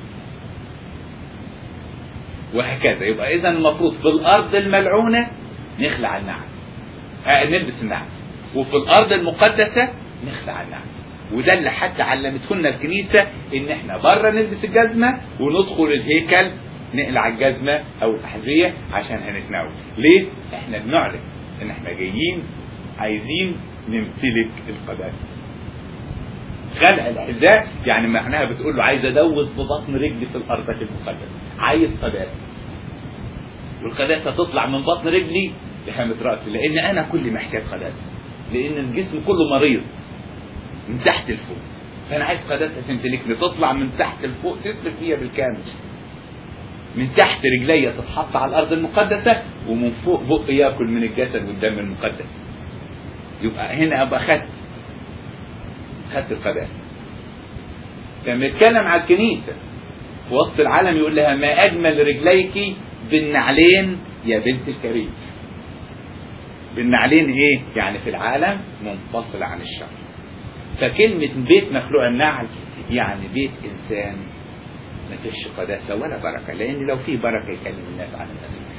وهكذا يبقى اذا المفروض في الارض الملعونه نخلع النعل آه نلبس النعل وفي الارض المقدسه نخلع النعل وده اللي حتى علمته لنا الكنيسه ان احنا بره نلبس الجزمه وندخل الهيكل نقلع الجزمه او الاحذيه عشان هنتناول ليه احنا بنعلن ان احنا جايين عايزين نمتلك القداسه خلع الحذاء يعني معناها بتقول له عايز ادوس ببطن رجلي في الارض المقدسه عايز قداسه والقداسه تطلع من بطن رجلي لحامة راسي لان انا كل محتاج قداسه لان الجسم كله مريض من تحت لفوق فانا عايز قداسه تمتلكني تطلع من تحت لفوق تسلك فيها بالكامل من تحت رجلي تتحط على الارض المقدسه ومن فوق بق ياكل من الجسد والدم المقدس يبقى هنا ابقى خدت خدت القداسه لما يتكلم على الكنيسه في وسط العالم يقول لها ما اجمل رجليك بالنعلين يا بنت الكريم بالنعلين ايه يعني في العالم منفصلة عن الشر فكلمة بيت مخلوق النعل يعني بيت انسان ما فيش قداسة ولا بركة لان لو في بركة يكلم الناس عن المسيح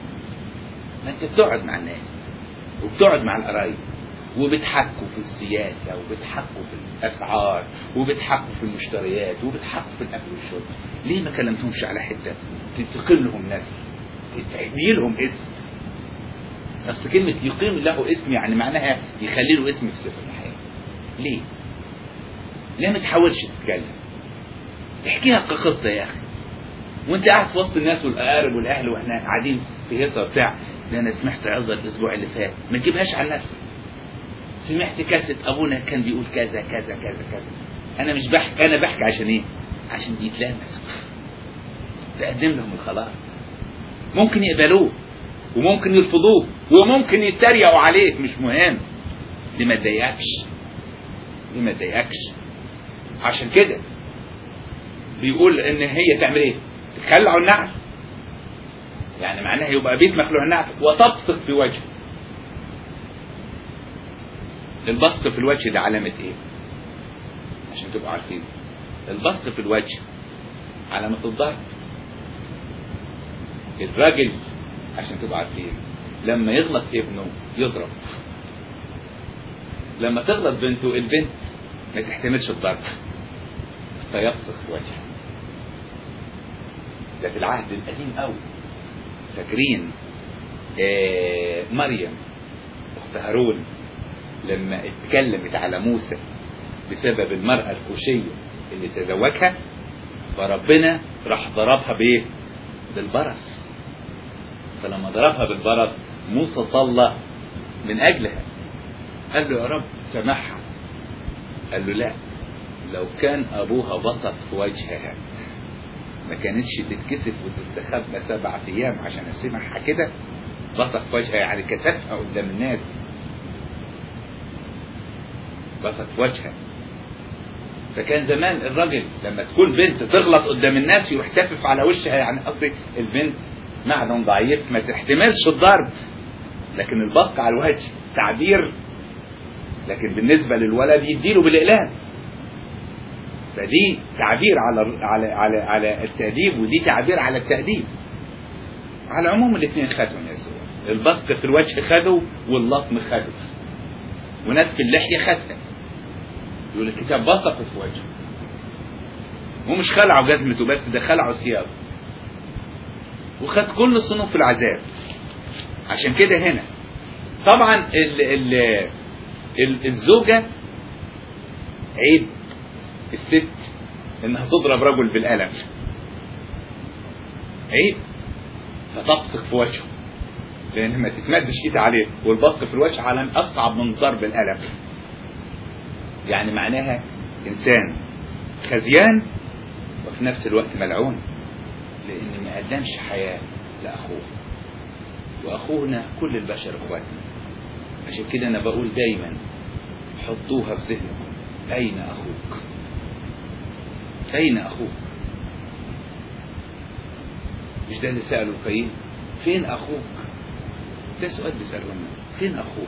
ما انت بتقعد مع الناس وبتقعد مع القرايب وبتحكوا في السياسة وبتحكوا في الأسعار وبتحكوا في المشتريات وبتحكوا في الأكل والشرب ليه ما كلمتهمش على حتة تنتقل لهم ناس تعمي لهم اسم أصل كلمة يقيم له اسم يعني معناها يخلي له اسم في سفر الحياة ليه؟ ليه ما تحاولش تتكلم؟ احكيها كقصة يا أخي وانت قاعد في وسط الناس والاقارب والاهل واحنا قاعدين في هيصه بتاع ده انا سمعت عظه الاسبوع اللي فات ما تجيبهاش على نفسك سمعت كاسة ابونا كان بيقول كذا كذا كذا كذا انا مش بحكي انا بحكي عشان ايه عشان يتلامس تقدم لهم الخلاص ممكن يقبلوه وممكن يرفضوه وممكن يتريقوا عليك مش مهم دي ما تضايقكش دي ما تضايقكش عشان كده بيقول ان هي تعمل ايه تخلعوا النعل يعني معناها يبقى بيت مخلوع النعل وتبصق في وجهه البصق في الوجه ده علامة ايه عشان تبقوا عارفين البصق في الوجه علامة الضرب الراجل عشان تبقوا عارفين لما يغلط ابنه يضرب لما تغلط بنته البنت ما تحتملش الضرب فيبصق في وجهها ده في العهد القديم قوي فاكرين آه مريم اخت هارون لما اتكلمت على موسى بسبب المرأة الكوشية اللي تزوجها فربنا راح ضربها بايه بالبرص فلما ضربها بالبرص موسى صلى من اجلها قال له يا رب سامحها قال له لا لو كان ابوها بسط في وجهها ما كانتش تتكسف وتستخبى سبع ايام عشان اسمعها كده بسط في وجهها يعني كسفها قدام الناس بسط في وجهها فكان زمان الراجل لما تكون بنت تغلط قدام الناس يروح تافف على وشها يعني قصدي البنت معدن ضعيف ما تحتملش الضرب لكن البصق على الوجه تعبير لكن بالنسبه للولد يديله بالاقلام فدي تعبير على على على على التأديب ودي تعبير على التأديب على العموم الاثنين خدوا يسوع البصق في الوجه خدوا واللطم خدوا ونتف اللحيه خدها يقول الكتاب بصق في وجهه ومش خلعوا جزمته بس ده خلعوا ثيابه وخد كل صنوف العذاب عشان كده هنا طبعا ال ال ال الزوجة عيب الست انها تضرب رجل بالقلم عيب فتبصق في وجهه لان ما تتمدش ايد عليه والبصق في الوجه على اصعب من ضرب القلم يعني معناها انسان خزيان وفي نفس الوقت ملعون لان ما قدمش حياه لاخوه واخونا كل البشر اخواتنا عشان كده انا بقول دايما حطوها في ذهنكم اين اخوك اين اخوك مش ده اللي ساله القيم فين اخوك ده سؤال بيساله الناس فين اخوك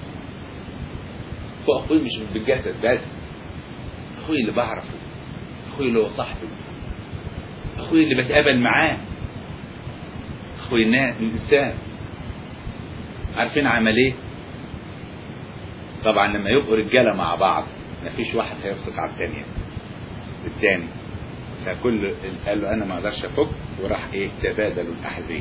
هو اخوي مش بالجسد بس اخوي اللي بعرفه اخوي اللي هو صاحبي اخوي اللي بتقابل معاه اخوي الانسان عارفين عمل ايه طبعا لما يبقوا رجاله مع بعض مفيش واحد هيبصق على الثانيه الثاني فكل قال له انا ما اقدرش افك وراح ايه تبادلوا الاحذيه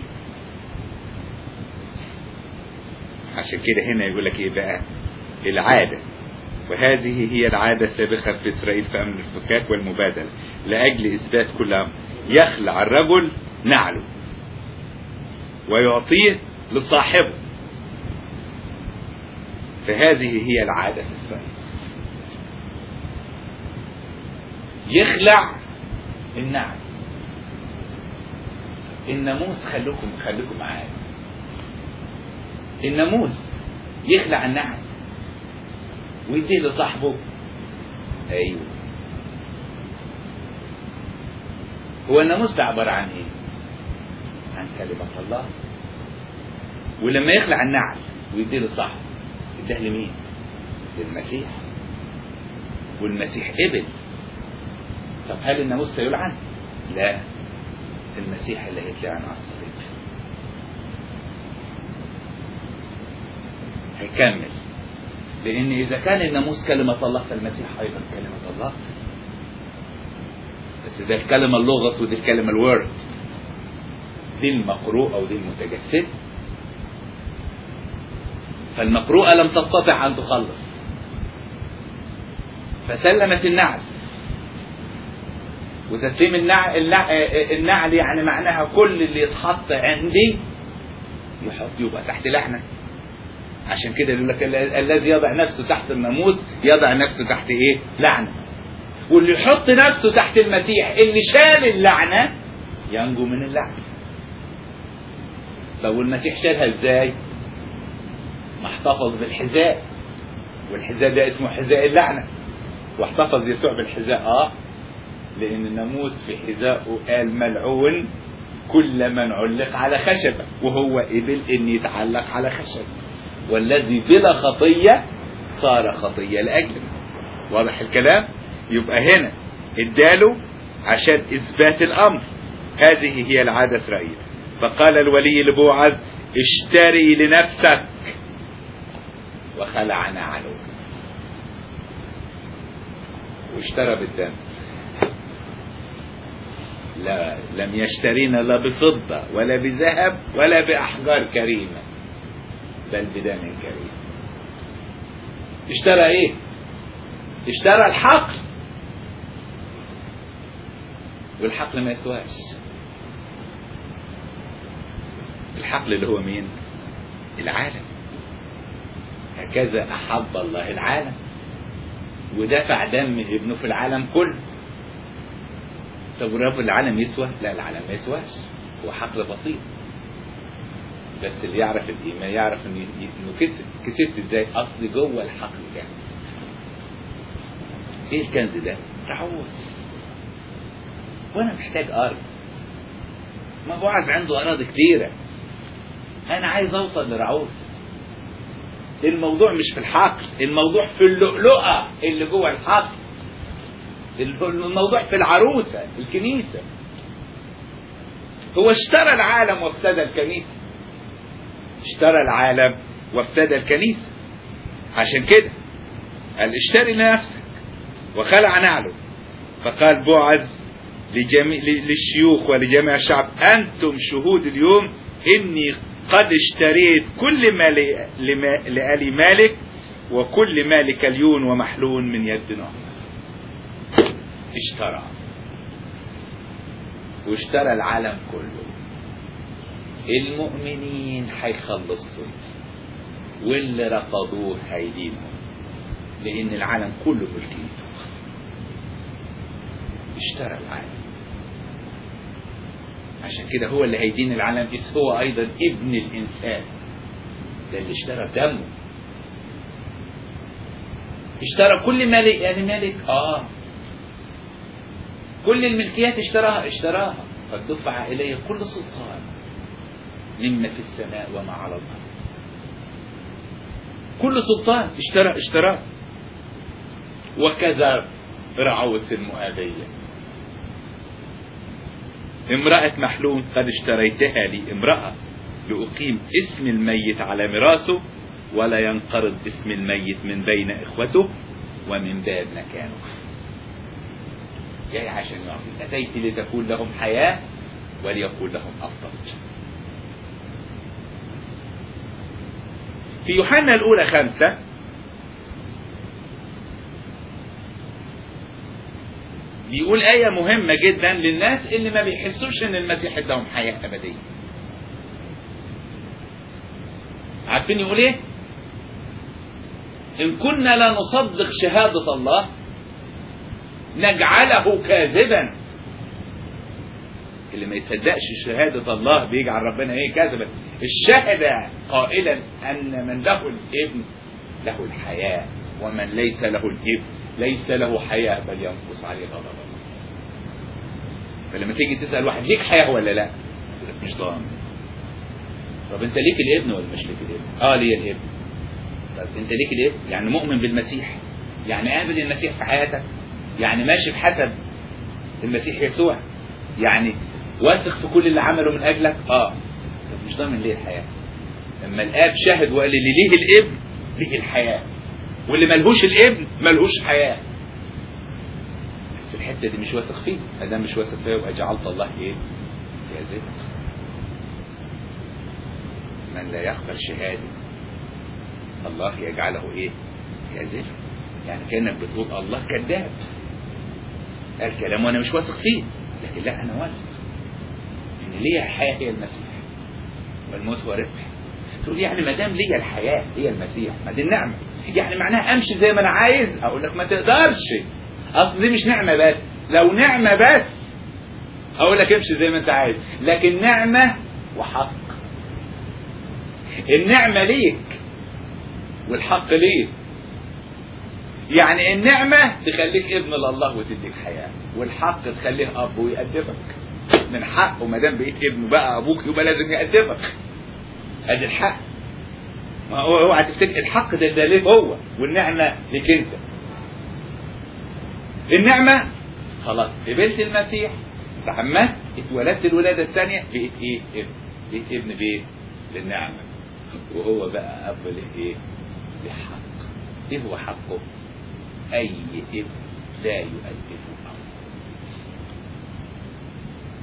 عشان كده هنا يقول لك ايه بقى العاده وهذه هي العادة السابقة في إسرائيل في أمر الفكاك والمبادلة لأجل إثبات كل أمر يخلع الرجل نعله ويعطيه لصاحبه فهذه هي العادة في إسرائيل يخلع النعل الناموس خلوكم خليكم معايا الناموس يخلع النعل ويديه لصاحبه ايوه هو الناموس ده عباره عن ايه عن كلمه الله ولما يخلع النعل ويديه لصاحبه يديه لمين للمسيح والمسيح قبل طب هل الناموس سيلعن لا المسيح اللي هيتلعن على الصليب هيكمل لان اذا كان الناموس كلمه الله فالمسيح ايضا كلمه الله بس ده الكلمه اللغز ودي الكلمه الورد دي المقروءه ودي المتجسده فالمقروءه لم تستطع ان تخلص فسلمت النعل وتسليم النعل, النعل يعني معناها كل اللي يتحط عندي يحط يبقى تحت لعنه عشان كده يقول لك الذي يضع نفسه تحت الناموس يضع نفسه تحت ايه؟ لعنه. واللي يحط نفسه تحت المسيح اللي شال اللعنه ينجو من اللعنه. طب والمسيح شالها ازاي؟ ما احتفظ بالحذاء والحذاء ده اسمه حذاء اللعنه. واحتفظ يسوع بالحذاء اه لان الناموس في حذائه قال ملعون كل من علق على خشبه وهو قبل ان يتعلق على خشبه. والذي بلا خطية صار خطية لأجلنا واضح الكلام يبقى هنا اداله عشان إثبات الأمر هذه هي العادة إسرائيل فقال الولي لبوعز اشتري لنفسك وخلع نعله واشترى بالدم لا لم يشترينا لا بفضة ولا بذهب ولا بأحجار كريمة بل بدم كريم اشترى ايه اشترى الحقل والحقل ما يسواش الحقل اللي هو مين العالم هكذا أحب الله العالم ودفع دم ابنه في العالم كله طب ورب العالم يسوى لا العالم ما يسواش هو حقل بسيط بس اللي يعرف الايمان يعرف انه انه كسب كسبت ازاي اصل جوه الحقل كنز ايه الكنز ده رعوز وانا محتاج ارض ما بعرف عنده اراضي كتيره انا عايز اوصل لرعوز الموضوع مش في الحقل الموضوع في اللؤلؤه اللي جوه الحقل الموضوع في العروسه الكنيسه هو اشترى العالم وافتدى الكنيسه اشترى العالم وافتدى الكنيسه عشان كده قال اشتري لنفسك وخلع نعله فقال بوعز لجميع للشيوخ ولجميع الشعب انتم شهود اليوم اني قد اشتريت كل ما لآل مالك وكل مال كليون ومحلون من يد نعمة اشترى واشترى العالم كله المؤمنين هيخلصوا واللي رفضوه هيدينهم لان العالم كله ملكيته اشترى العالم عشان كده هو اللي هيدين العالم إذ هو أيضا ابن الإنسان ده اللي اشترى بدمه اشترى كل مالك يعني مالك آه كل الملكيات اشتراها اشتراها قد دفع إلي كل سلطان مما في السماء وما على الأرض كل سلطان اشترى اشتراه وكذا رعوس المؤابيه امرأة محلول قد اشتريتها لي امرأة لأقيم اسم الميت على ميراثه ولا ينقرض اسم الميت من بين إخوته ومن باب مكانه جاي عشان يعطي أتيت لتكون لهم حياة وليكون لهم أفضل في يوحنا الأولى خمسة بيقول آية مهمة جدا للناس اللي ما بيحسوش إن المسيح اداهم حياة أبدية. عارفين يقول إيه؟ إن كنا لا نصدق شهادة الله نجعله كاذبا. اللي ما يصدقش شهادة الله بيجعل ربنا إيه كاذبا. الشاهد قائلا أن من له الابن له الحياة ومن ليس له الابن ليس له حياة بل ينقص عليه غضب الله فلما تيجي تسأل واحد ليك حياة ولا لا يقول لك مش ضامن طب انت ليك الابن ولا مش ليك الابن اه ليا الابن طب انت ليك الابن يعني مؤمن بالمسيح يعني قابل المسيح في حياتك يعني ماشي بحسب المسيح يسوع يعني واثق في كل اللي عمله من اجلك اه طب مش ضامن ليه الحياة لما الاب شهد وقال اللي ليه الابن ليه الحياه واللي ملهوش الابن ملهوش حياة بس الحتة دي مش واثق فيه ادام مش واثق فيه يبقى جعلت الله ايه كاذبا من لا يقبل شهادة الله يجعله ايه كاذبا يعني كانك بتقول الله كذاب قال كلام وانا مش واثق فيه لكن لا انا واثق ان ليا الحياة هي المسيح والموت هو ربح تقول يعني ما دام ليا الحياة هي المسيح ما دي النعمة يعني معناها امشي زي ما انا عايز اقول لك ما تقدرش اصل دي مش نعمة بس لو نعمة بس اقول لك امشي زي ما انت عايز لكن نعمة وحق النعمة ليك والحق ليك يعني النعمة تخليك ابن لله وتديك حياة والحق تخليه اب ويأدبك من حقه ما دام بقيت ابنه بقى ابوك يبقى لازم يأدبك ادي الحق ما هو اوعى تفتكر الحق ده ده ليه هو والنعمة ليك انت النعمة خلاص قبلت المسيح تعمدت اتولدت الولادة الثانية بقيت ايه ابن بقيت ابن بايه للنعمة وهو بقى اب لايه لحق ايه هو حقه اي ابن لا يؤدبه اب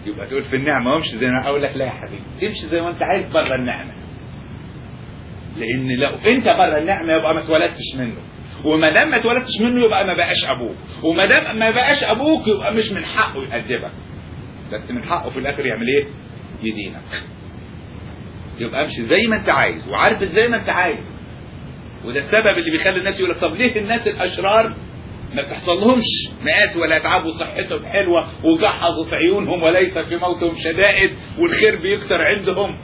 يبقى تقول في النعمة وامشي زي ما اقول لك لا يا حبيبي امشي زي ما انت عايز بره النعمة لان لو انت بره النعمة يبقى ما اتولدتش منه وما دام ما اتولدتش منه يبقى ما بقاش ابوك وما دام ما بقاش ابوك يبقى مش من حقه يأدبك بس من حقه في الاخر يعمل ايه يدينك يبقى امشي زي ما انت عايز وعارف زي ما انت عايز وده السبب اللي بيخلي الناس يقول لك طب ليه الناس الاشرار ما بتحصل لهمش مآس ولا تعب وصحتهم حلوة وجحظوا في عيونهم وليس في موتهم شدائد والخير بيكتر عندهم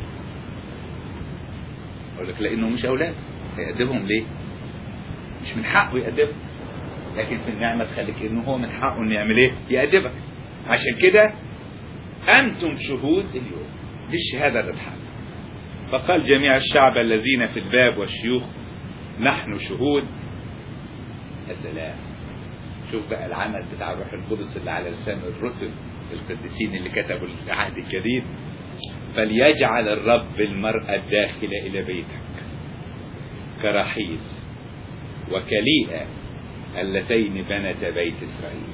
أقول لك لأنه مش أولاد هيأدبهم ليه؟ مش من حقه يأدبهم لكن في النعمة تخليك إنه هو من حقه إنه يعمل إيه؟ يأدبك عشان كده أنتم شهود اليوم دي الشهادة اللي اتحقق فقال جميع الشعب الذين في الباب والشيوخ نحن شهود يا سلام شوف بقى العمل بتاع الروح القدس اللي على لسان الرسل القديسين اللي كتبوا العهد الجديد فليجعل الرب المرأة الداخلة إلى بيتك كرحيل وكليئة اللتين بنتا بيت إسرائيل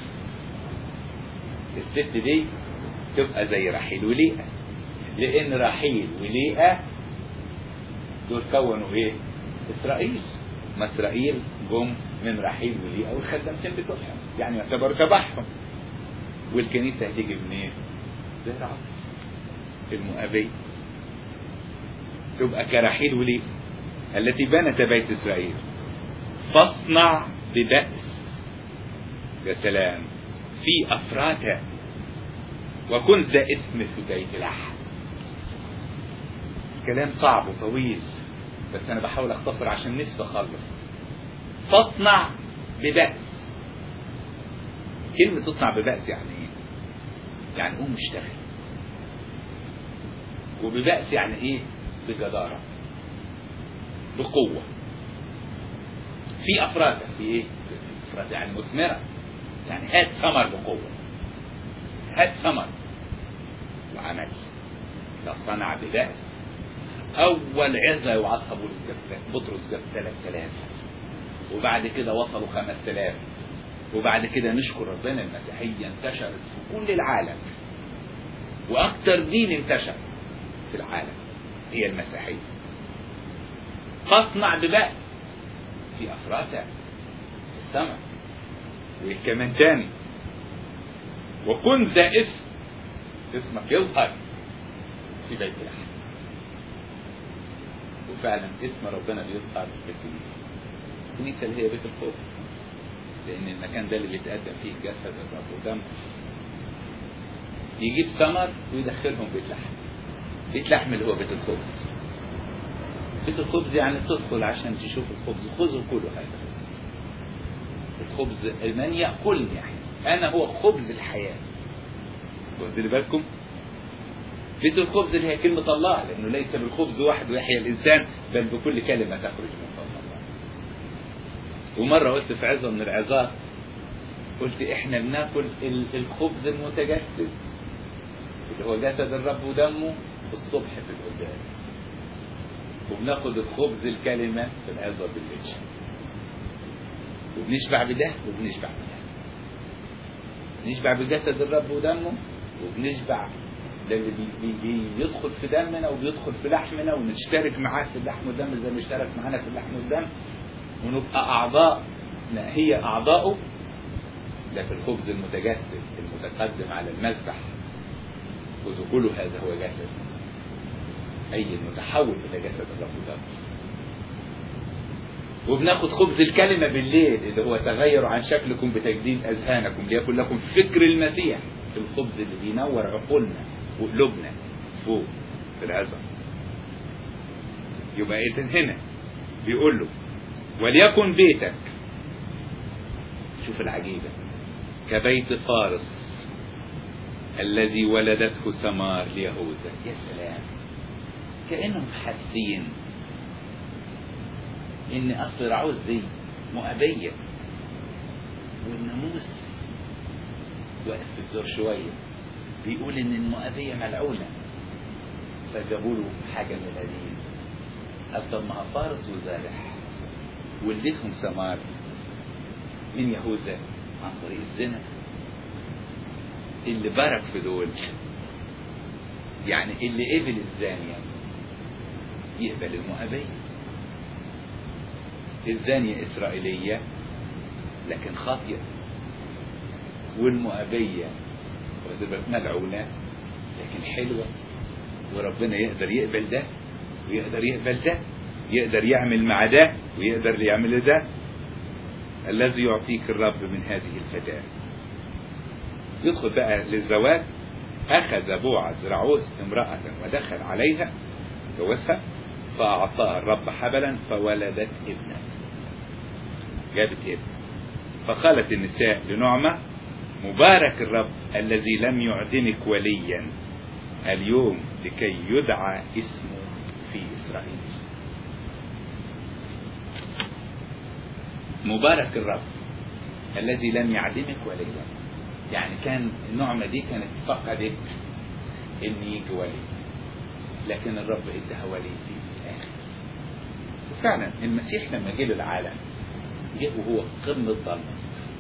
الست دي تبقى زي رحيل وليئة لأن رحيل وليئة دول كونوا إيه؟ إسرائيل ما إسرائيل جم من رحيل وليئة والخدامتين بتوعهم يعني يعتبروا تبعهم والكنيسة هتيجي منين؟ زي العصر المؤابية تبقى كرحيل وليئة التي بنت بيت إسرائيل فاصنع ببأس يا سلام في أفراتا وكن ذا اسم في بيت الأحد كلام صعب وطويل بس أنا بحاول أختصر عشان نفسي أخلص فاصنع ببأس كلمة تصنع ببأس يعني إيه؟ يعني قوم اشتغل وببأس يعني إيه؟ بجدارة بقوة في أفراد في إيه؟ في أفراد يعني مثمرة يعني هات ثمر بقوة هات ثمر وعمل لا صنع ببأس أول عظة يوعظها بولس جاب بطرس جاب 3000 وبعد كده وصلوا 5000 وبعد كده نشكر ربنا المسيحية انتشرت في كل العالم وأكثر دين انتشر في العالم هي المسيحية فاصنع ببأس في أفراتها في السماء وكمان تاني وكن ذا اسم اسمك يظهر في بيت الأحد وفعلا اسم ربنا بيظهر في الكنيسة الكنيسة اللي هي بيت الخبز لأن المكان ده اللي بيتقدم فيه جسد الرب ودم يجيب ثمر ويدخلهم بيت لحم بيت لحم اللي هو بيت الخبز بيت الخبز يعني تدخل عشان تشوف الخبز خذوا كلوا هذا الخبز من يأكلني يعني أنا هو خبز الحياة واخدين بالكم بيت الخبز اللي هي كلمة الله لأنه ليس بالخبز وحده يحيى الإنسان بل بكل كلمة تخرج من فم الله ومرة قلت في عظة من العظات قلت إحنا بناكل الخبز المتجسد اللي هو جسد الرب ودمه الصبح في القداس وبناخد الخبز الكلمة في العظة بالليل وبنشبع بده وبنشبع بده نشبع بجسد الرب ودمه وبنشبع للي بي بي بيدخل في دمنا وبيدخل في لحمنا ونشترك معاه في اللحم والدم زي ما اشترك معانا في اللحم والدم ونبقى أعضاء لا هي أعضاؤه ده في الخبز المتجسد المتقدم على المذبح وذكوله هذا هو جسد أي المتحول إلى جسد الرب ودمه وبناخد خبز الكلمة بالليل اللي هو تغير عن شكلكم بتجديد أذهانكم ليكن لكم فكر المسيح في الخبز اللي بينور عقولنا وقلوبنا فوق في العظم يبقى إذن هنا بيقول له وليكن بيتك شوف العجيبة كبيت فارس الذي ولدته ثمار ليهوذا يا سلام كأنهم حاسين ان اصل رعوز دي مؤبية والناموس واقف في الزور شوية بيقول ان المؤبية ملعونة فجابوا له حاجة من القديم قال طب ما فارس وزارح ولدتهم ثمار من يهوذا عن طريق الزنا اللي بارك في دول يعني اللي قبل الزانية يقبل المؤابية الزانية إسرائيلية لكن خاطية والمؤابية ملعونة لكن حلوة وربنا يقدر يقبل ده ويقدر يقبل ده يقدر يعمل مع ده ويقدر يعمل ده الذي يعطيك الرب من هذه الفتاة يدخل بقى للزواج أخذ بوعز رعوس امرأة ودخل عليها جوزها فأعطاها الرب حبلا فولدت ابنا جابت ابن فقالت النساء لنعمة مبارك الرب الذي لم يعدمك وليا اليوم لكي يدعى اسمه في إسرائيل مبارك الرب الذي لم يعدمك وليا يعني كان النعمة دي كانت فقدت ان يجي ولي لكن الرب ادها ولي في الاخر وفعلا المسيح لما جه للعالم جه وهو في قمة ضلمة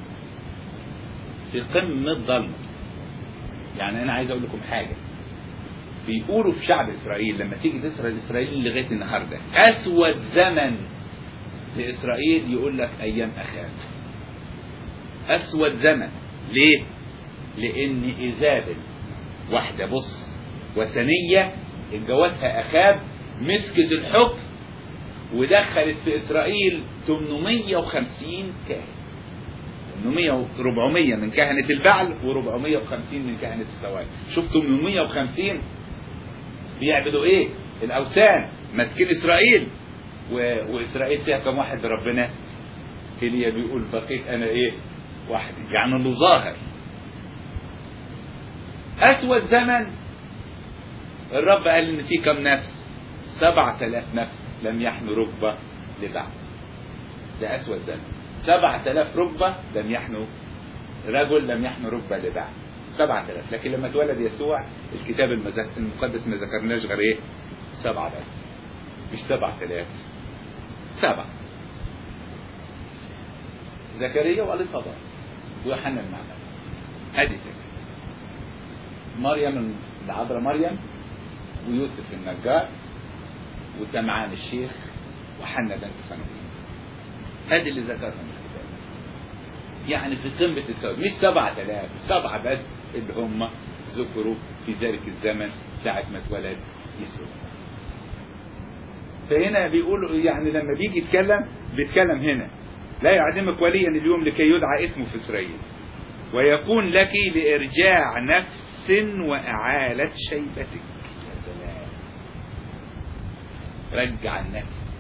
في قمة ضلمة يعني انا عايز اقول لكم حاجة بيقولوا في شعب اسرائيل لما تيجي تسرى الاسرائيليين لغايه النهارده اسود زمن لاسرائيل يقول لك ايام اخاب اسود زمن ليه لان ايزابل واحده بص وثنيه اتجوزها اخاب مسكت الحكم ودخلت في اسرائيل 850 كاهن 800 و 400 من كهنة البعل و450 من كهنة السواد شوف 850 بيعبدوا ايه الاوثان ماسكين اسرائيل و... واسرائيل فيها كم واحد لربنا ايليا بيقول بقيت انا ايه وحدي يعني انه ظاهر اسود زمن الرب قال ان في كم نفس سبعة آلاف نفس لم يحنوا ركبة لبعض ده اسود زمن سبعة آلاف ركبة لم يحنوا رجل لم يحنوا ركبة لبعض سبعة آلاف لكن لما اتولد يسوع الكتاب المزك... المقدس ما ذكرناش غير ايه سبعة بس مش سبعة آلاف سبعة زكريا واليصابات ويوحنا المعمد ادي فكرة مريم العذراء مريم ويوسف النجار وسمعان الشيخ وحنا بنت فنوئيل ادي اللي ذكرهم الكتاب يعني في قمة السواد مش سبعة آلاف سبعة بس اللي هم ذكروا في ذلك الزمن ساعة ما اتولد يسوع فهنا بيقولوا يعني لما بيجي يتكلم بيتكلم هنا لا يعدمك وليا اليوم لكي يدعى اسمه في اسرائيل ويكون لك لارجاع نفس واعاله شيبتك يا سلام رجع النفس